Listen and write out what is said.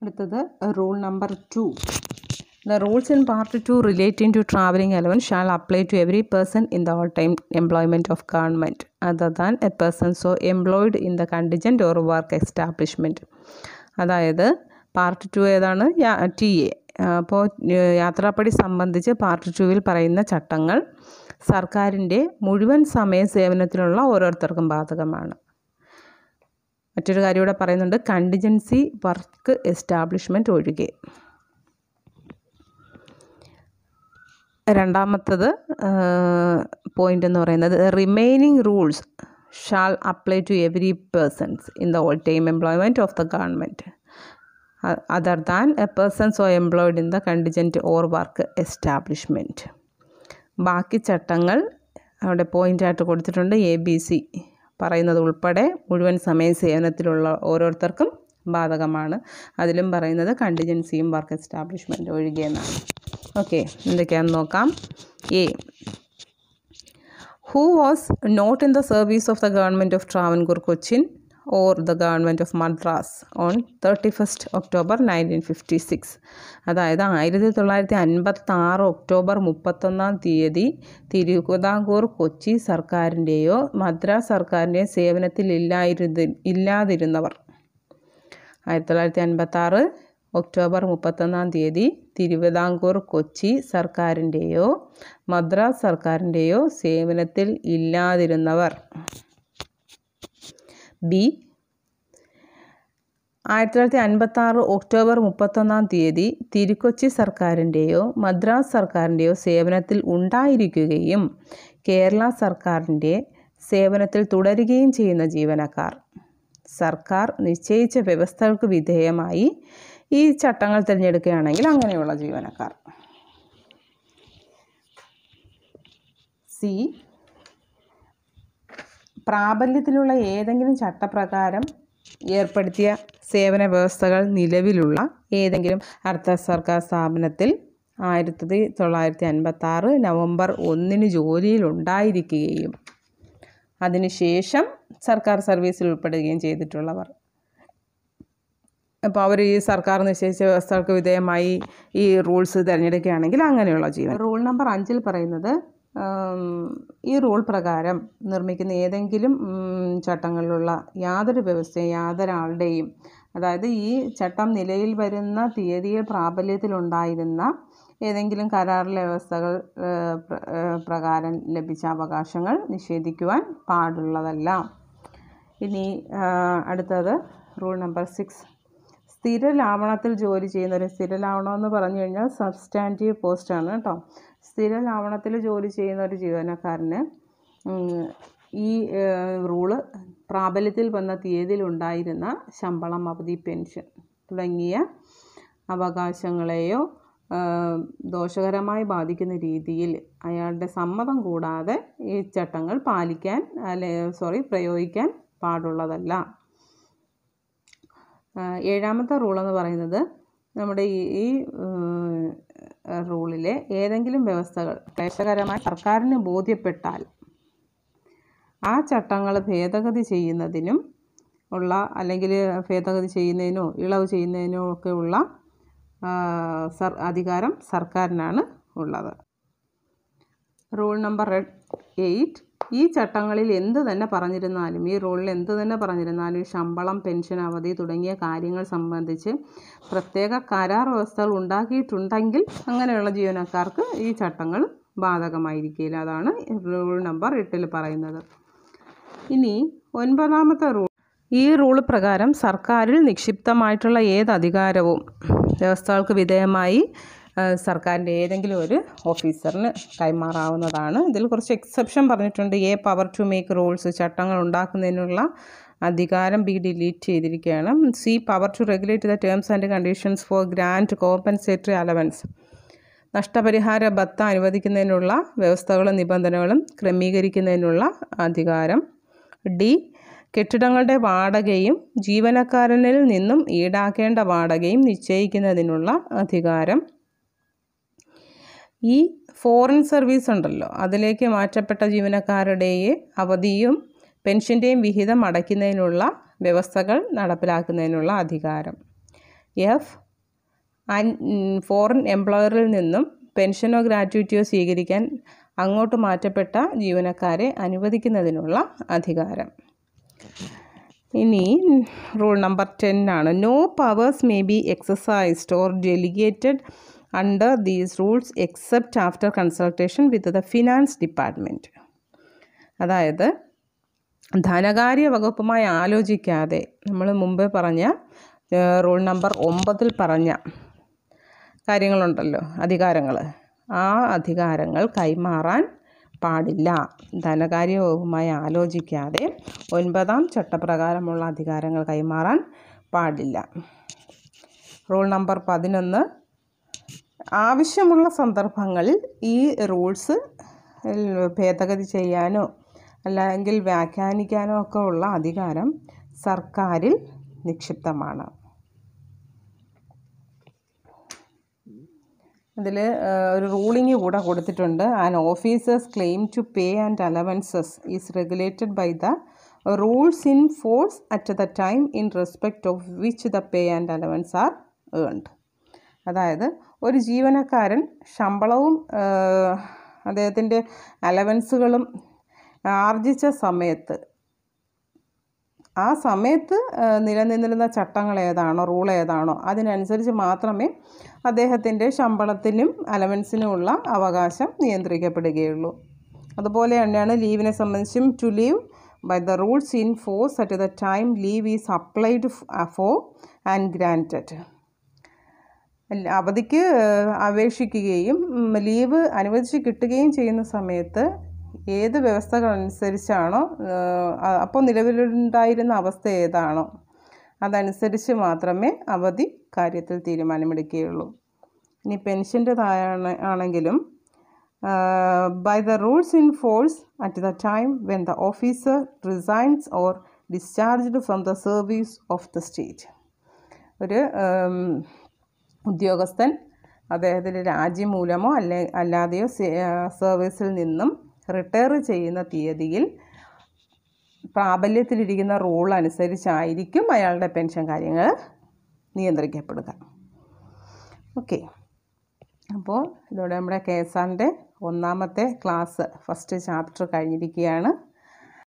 അടുത്തത് rule number two the rules in part two relating to travelling allowance shall apply to every person in the all time employment of government other than a person so employed in the contingent or work establishment അതായത് part two ഏതാണ് T A അപ്പോൾ യാത്രാപ്പടി സംബന്ധിച്ച് part ടുവിൽ പറയുന്ന ചട്ടങ്ങൾ സർക്കാരിൻ്റെ മുഴുവൻ സമയ സേവനത്തിലുള്ള ഓരോരുത്തർക്കും ബാധകമാണ് മറ്റൊരു കാര്യം ഇവിടെ പറയുന്നുണ്ട് കണ്ടിജൻസി വർക്ക് എസ്റ്റാബ്ലിഷ്മെൻറ്റ് ഒഴികെ രണ്ടാമത്തത് പോയിന്റ് എന്ന് പറയുന്നത് remaining rules shall apply to every persons in the all time employment of the government other than a persons so employed in the contingent or work establishment ബാക്കി ചട്ടങ്ങൾ അവിടെ പോയിൻ്റായിട്ട് കൊടുത്തിട്ടുണ്ട് A B C പറയുന്നത് ഉൾപ്പെടെ മുഴുവൻ സമയ സേവനത്തിലുള്ള ഓരോരുത്തർക്കും ബാധകമാണ് അതിലും പറയുന്നത് കണ്ടിജൻസിയും വർക്ക് എസ്റ്റാബ്ലിഷ്മെൻറ്റ് ഒഴികെ എന്നാണ് ഓക്കെ എന്തൊക്കെയാണെന്ന് നോക്കാം a who was not in the service of the government of Travancore Cochin or the government of Madras on thirty first October nineteen fifty six അതായത് ആയിരത്തി തൊള്ളായിരത്തി അൻപത്തി ആറ് ഒക്ടോബർ മുപ്പത്തൊന്നാം തീയതി തിരുവിതാംകൂർ കൊച്ചി സർക്കാരിൻ്റെയോ മദ്രാസ് സർക്കാരിൻ്റെയോ സേവനത്തിൽ ഇല്ലായിരുന്ന ഇല്ലാതിരുന്നവർ ആയിരത്തി തൊള്ളായിരത്തി അൻപത്തി ആറ് ഒക്ടോബർ മുപ്പത്തൊന്നാം തീയതി തിരുവിതാംകൂർ കൊച്ചി സർക്കാരിൻ്റെയോ മദ്രാസ് സർക്കാരിൻ്റെയോ സേവനത്തിൽ ഇല്ലാതിരുന്നവർ ബി ആയിരത്തി തൊള്ളായിരത്തി അൻപത്തി ആറ് ഒക്ടോബർ മുപ്പത്തൊന്നാം തീയതി തിരുക്കൊച്ചി സർക്കാരിൻ്റെയോ മദ്രാസ് സർക്കാരിൻ്റെയോ സേവനത്തിൽ ഉണ്ടായിരിക്കുകയും കേരള സർക്കാരിൻ്റെ സേവനത്തിൽ തുടരുകയും ചെയ്യുന്ന ജീവനക്കാർ സർക്കാർ നിശ്ചയിച്ച വ്യവസ്ഥകൾക്ക് വിധേയമായി ഈ ചട്ടങ്ങൾ തിരഞ്ഞെടുക്കുകയാണെങ്കിൽ അങ്ങനെയുള്ള ജീവനക്കാർ സി പ്രാബല്യത്തിലുള്ള ഏതെങ്കിലും ചട്ടപ്രകാരം ഏർപ്പെടുത്തിയ സേവന വ്യവസ്ഥകൾ നിലവിലുള്ള ഏതെങ്കിലും അർദ്ധ സർക്കാർ സ്ഥാപനത്തിൽ ആയിരത്തി തൊള്ളായിരത്തി അൻപത്തി ആറ് നവംബർ ഒന്നിന് ജോലിയിൽ ഉണ്ടായിരിക്കുകയും അതിനുശേഷം സർക്കാർ സർവീസിൽ ഉൾപ്പെടുകയും ചെയ്തിട്ടുള്ളവർ അപ്പോൾ അവർ ഈ സർക്കാർ നിശ്ചയിച്ച വ്യവസ്ഥകൾക്ക് വിധേയമായി ഈ റൂൾസ് തിരഞ്ഞെടുക്കുകയാണെങ്കിൽ അങ്ങനെയുള്ള ജീവൻ റൂൾ നമ്പർ അഞ്ചിൽ പറയുന്നത് ഈ റൂൾ പ്രകാരം നിർമ്മിക്കുന്ന ഏതെങ്കിലും ചട്ടങ്ങളിലുള്ള യാതൊരു വ്യവസ്ഥയും യാതൊരാളുടെയും അതായത് ഈ ചട്ടം നിലയിൽ വരുന്ന തീയതിയിൽ പ്രാബല്യത്തിലുണ്ടായിരുന്ന ഏതെങ്കിലും കരാറിലെ വ്യവസ്ഥകൾ പ്രകാരം ലഭിച്ച അവകാശങ്ങൾ നിഷേധിക്കുവാൻ പാടുള്ളതല്ല ഇനി അടുത്തത് റൂൾ നമ്പർ സിക്സ് സ്ഥിര ലാവണത്തിൽ ജോലി ചെയ്യുന്ന ഒരു സ്ഥിര ലാവണം എന്ന് പറഞ്ഞു കഴിഞ്ഞാൽ സബ്സ്റ്റാൻറ്റീവ് പോസ്റ്റാണ് കേട്ടോ സ്ഥിര ലാവണത്തിൽ ജോലി ചെയ്യുന്ന ഒരു ജീവനക്കാരന് ഈ റൂള് പ്രാബല്യത്തിൽ വന്ന തീയതിയിൽ ഉണ്ടായിരുന്ന ശമ്പളം അവധി പെൻഷൻ തുടങ്ങിയ അവകാശങ്ങളെയോ ദോഷകരമായി ബാധിക്കുന്ന രീതിയിൽ അയാളുടെ സമ്മതം കൂടാതെ ഈ ചട്ടങ്ങൾ പാലിക്കാൻ അല്ലെ സോറി പ്രയോഗിക്കാൻ പാടുള്ളതല്ല ഏഴാമത്തെ റൂളെന്ന് പറയുന്നത് നമ്മുടെ ഈ ഈ റൂളിലെ ഏതെങ്കിലും വ്യവസ്ഥകൾ ക്ലേശകരമായി സർക്കാരിന് ബോധ്യപ്പെട്ടാൽ ആ ചട്ടങ്ങൾ ഭേദഗതി ചെയ്യുന്നതിനും ഉള്ള അല്ലെങ്കിൽ ഭേദഗതി ചെയ്യുന്നതിനോ ഇളവ് ചെയ്യുന്നതിനോ ഒക്കെ ഉള്ള സർ അധികാരം സർക്കാരിനാണ് ഉള്ളത് റൂൾ നമ്പർ എയ്റ്റ് ഈ ചട്ടങ്ങളിൽ എന്ത് തന്നെ പറഞ്ഞിരുന്നാലും ഈ റൂളിൽ എന്ത് തന്നെ പറഞ്ഞിരുന്നാലും ശമ്പളം പെൻഷൻ അവധി തുടങ്ങിയ കാര്യങ്ങൾ സംബന്ധിച്ച് പ്രത്യേക കരാർ വ്യവസ്ഥകൾ ഉണ്ടാക്കിയിട്ടുണ്ടെങ്കിൽ അങ്ങനെയുള്ള ജീവനക്കാർക്ക് ഈ ചട്ടങ്ങൾ ബാധകമായിരിക്കില്ല അതാണ് റൂൾ നമ്പർ എട്ടിൽ പറയുന്നത് ഇനി ഒൻപതാമത്തെ റൂൾ ഈ റൂൾ പ്രകാരം സർക്കാരിൽ നിക്ഷിപ്തമായിട്ടുള്ള ഏത് അധികാരവും വ്യവസ്ഥകൾക്ക് വിധേയമായി സർക്കാരിൻ്റെ ഏതെങ്കിലും ഒരു ഓഫീസറിന് കൈമാറാവുന്നതാണ് ഇതിൽ കുറച്ച് എക്സെപ്ഷൻ പറഞ്ഞിട്ടുണ്ട് a power to make rules ചട്ടങ്ങൾ ഉണ്ടാക്കുന്നതിനുള്ള അധികാരം ബി ഡിലീറ്റ് ചെയ്തിരിക്കുകയാണ് C power to regulate the terms and conditions for grant compensatory allowance നഷ്ടപരിഹാര ഭത്ത അനുവദിക്കുന്നതിനുള്ള വ്യവസ്ഥകളും നിബന്ധനകളും ക്രമീകരിക്കുന്നതിനുള്ള അധികാരം ഡി കെട്ടിടങ്ങളുടെ വാടകയും ജീവനക്കാരനിൽ നിന്നും ഈടാക്കേണ്ട വാടകയും നിശ്ചയിക്കുന്നതിനുള്ള അധികാരം ഈ ഫോറിൻ സർവീസ് ഉണ്ടല്ലോ അതിലേക്ക് മാറ്റപ്പെട്ട ജീവനക്കാരുടെ അവധിയും പെൻഷൻ്റെയും വിഹിതം അടയ്ക്കുന്നതിനുള്ള വ്യവസ്ഥകൾ നടപ്പിലാക്കുന്നതിനുള്ള അധികാരം എഫ് ഫോറിൻ എംപ്ലോയറിൽ നിന്നും പെൻഷനോ ഗ്രാറ്റുവിറ്റിയോ സ്വീകരിക്കാൻ അങ്ങോട്ട് മാറ്റപ്പെട്ട ജീവനക്കാരെ അനുവദിക്കുന്നതിനുള്ള അധികാരം ഇനി റൂൾ നമ്പർ ടെൻ ആണ് no powers may be exercised or delegated under these rules except after consultation with the finance department അതായത് ധനകാര്യ വകുപ്പുമായി ആലോചിക്കാതെ നമ്മൾ മുമ്പേ പറഞ്ഞ ഏഹ്, റൂൾ നമ്പർ ഒമ്പതിൽ പറഞ്ഞ കാര്യങ്ങളുണ്ടല്ലോ അധികാരങ്ങൾ ആ അധികാരങ്ങൾ കൈമാറാൻ പാടില്ല ധനകാര്യ വകുപ്പുമായി ആലോചിക്കാതെ ഒൻപതാം ചട്ടപ്രകാരമുള്ള അധികാരങ്ങൾ കൈമാറാൻ പാടില്ല റൂൾ നമ്പർ പതിനൊന്ന് ആവശ്യമുള്ള സന്ദർഭങ്ങളിൽ ഈ റൂൾസ് ഭേദഗതി ചെയ്യാനോ അല്ലെങ്കിൽ വ്യാഖ്യാനിക്കാനോ ഒക്കെ ഉള്ള അധികാരം സർക്കാരിൽ നിക്ഷിപ്തമാണ് അതിൽ ഒരു റൂളിംഗ് കൂടെ കൊടുത്തിട്ടുണ്ട് and officers claim to pay and allowances is regulated by the rules in force at the time in respect of which the pay and allowance are earned അതായത് ഒരു ജീവനക്കാരൻ ശമ്പളവും ഏഹ്, അദ്ദേഹത്തിൻ്റെ അലവൻസുകളും ആർജിച്ച സമയത്ത് ആ സമയത്ത് ആ, നിലനിന്നിരുന്ന ചട്ടങ്ങൾ ഏതാണോ റൂൾ ഏതാണോ അതിനനുസരിച്ച് മാത്രമേ അദ്ദേഹത്തിൻ്റെ ശമ്പളത്തിനും അലവൻസിനുമുള്ള അവകാശം നിയന്ത്രിക്കപ്പെടുകയുള്ളൂ അതുപോലെ തന്നെയാണ് ലീവിനെ സംബന്ധിച്ചും to leave by the rules in force at the time leave is applied for and granted അല്ല, അവധിക്ക് ഏഹ്, അപേക്ഷിക്കുകയും ഉം, ലീവ് അനുവദിച്ച് കിട്ടുകയും ചെയ്യുന്ന സമയത്ത് ഏത് വ്യവസ്ഥകൾ അനുസരിച്ചാണോ ഏഹ്, അ- അപ്പോൾ നിലവിലുണ്ടായിരുന്ന അവസ്ഥ ഏതാണോ അതനുസരിച്ച് മാത്രമേ അവധി കാര്യത്തിൽ തീരുമാനമെടുക്കുകയുള്ളൂ ഇനി പെൻഷൻ്റെതായാണ് ആണെങ്കിലും by the rules in force at the time when the officer resigns or discharged from the service of the state ഒരു ഉം, ഉദ്യോഗസ്ഥൻ അദ്ദേഹത്തിൻ്റെ രാജി മൂലമോ അല്ലെ അല്ലാതെയോ സേ- ആ, സർവീസിൽ നിന്നും റിട്ടയർ ചെയ്യുന്ന തീയതിയിൽ പ്രാബല്യത്തിലിരിക്കുന്ന റൂൾ അനുസരിച്ചായിരിക്കും അയാളുടെ പെൻഷൻ കാര്യങ്ങൾ നിയന്ത്രിക്കപ്പെടുക ഓക്കെ അപ്പോൾ ഇതോടെ നമ്മുടെ കെ എസ് ആറിൻ്റെ ഒന്നാമത്തെ ക്ലാസ് ഫസ്റ്റ് ചാപ്റ്റർ കഴിഞ്ഞിരിക്കുകയാണ്